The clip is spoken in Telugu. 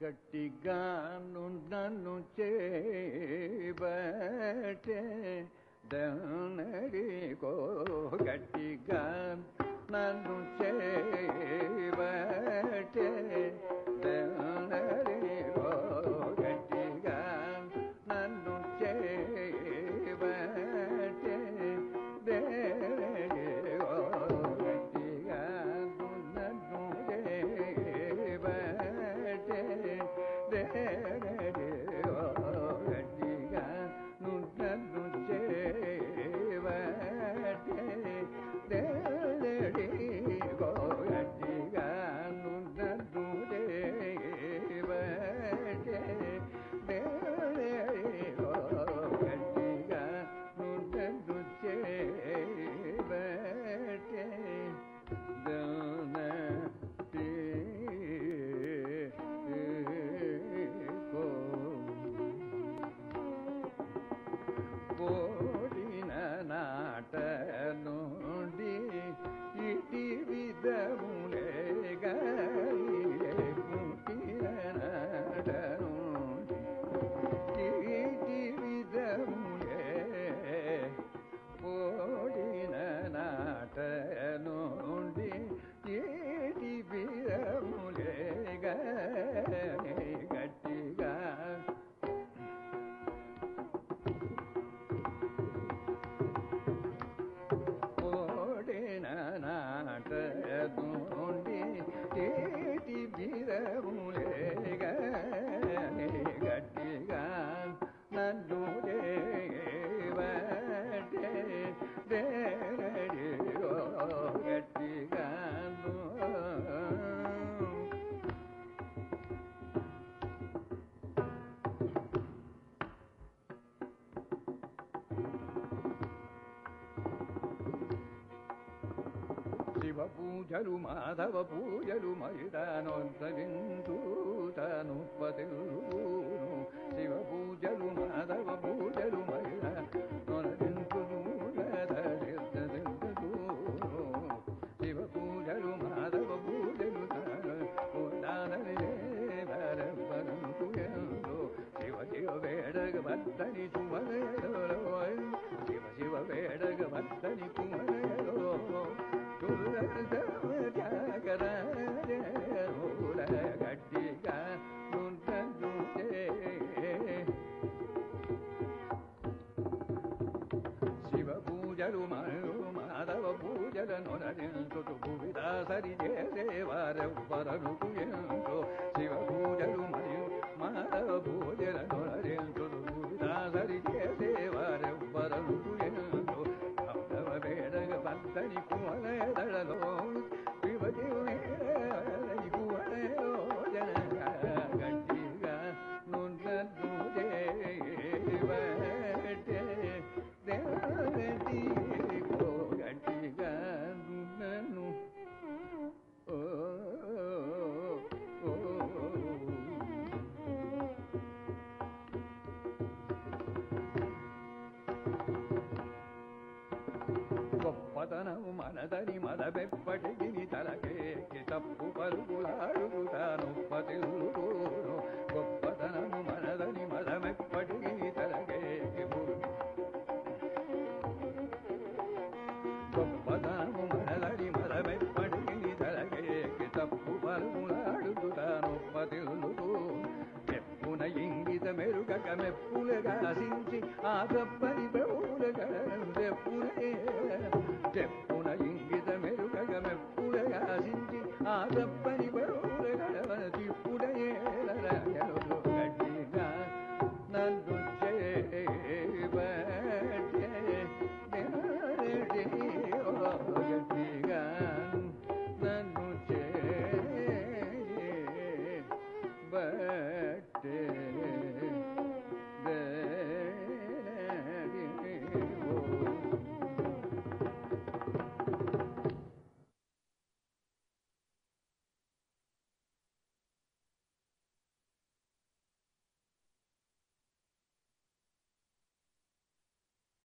గట్టిగాను నన్ను చేబట్టే దనరికో గట్టిగా నన్ను చేబట్టే దనరికో గట్టిగా నన్ను చేబట్టే దేవో గట్టిగా నన్ను చేబట్టే దేవో గట్టిగా నన్ను చేబట్టే దేవో గట్టిగా నన్ను చేబట్టే దేవో గట్టిగా నన్ను చేబట్టే దన కోడిన నాట నుండి ఇటి విధములే పుట్టిన నాట నుండి ఇటి విధములే ఓడిన నాట నుండి ఏటి విధములే గట్టిగా ఓడిన నాట నుండి ఏటి విధములే గట్టిగా నన్ను దేవటే దేరడియో గట్టిగా శివ పూజలు మాధవ పూజలు మైదానొంతవిందు తను పతిను శివ పూజలు మాధవ పూజలు మైదానొంతవిందు శివ పూజలు మాధవ పూజలు శివ శివ వేడగ భక్తని కుమరలో శివ శివ వేడగ భక్తని కుమరలో గట్టిగా శివ పూజలు మరు మాధవ పూజల నొనరించుటు భువిదాసరి చేసేవారెవ్వరను ఎంతో శివ పూజలు మరియు మాధవ పూజల నొనరించుటు భువిదాసరి చేసేవారెవ్వరను ఎంతో భక్తవ వేడగ భక్తని కుమలదళలో శివజి కుమలయో జన గట్టిగా నున్నదు దేవటే దేవటి గట్టిగా నున్నను ఓ ఓ గొప్పతనము మనదని మదబెప్పటికి తలకేకి తప్పు పరుగులాడుతాను పతిల్లును గొప్పతనము మనదని మదమెప్పటికి తలకేకి గొప్పతనము మనదని మదమెప్పటికి తలకేకి తప్పు పరుగులాడుతాను పతిల్లును మెప్పున ఇంగిత మెరుగక మెప్పులుగా సించి ఆ తప్పని బహులుగా చెప్పునే చెప్పున ఇంగిత మెరుగక మెప్పులుగా సించి ఆ తప్ప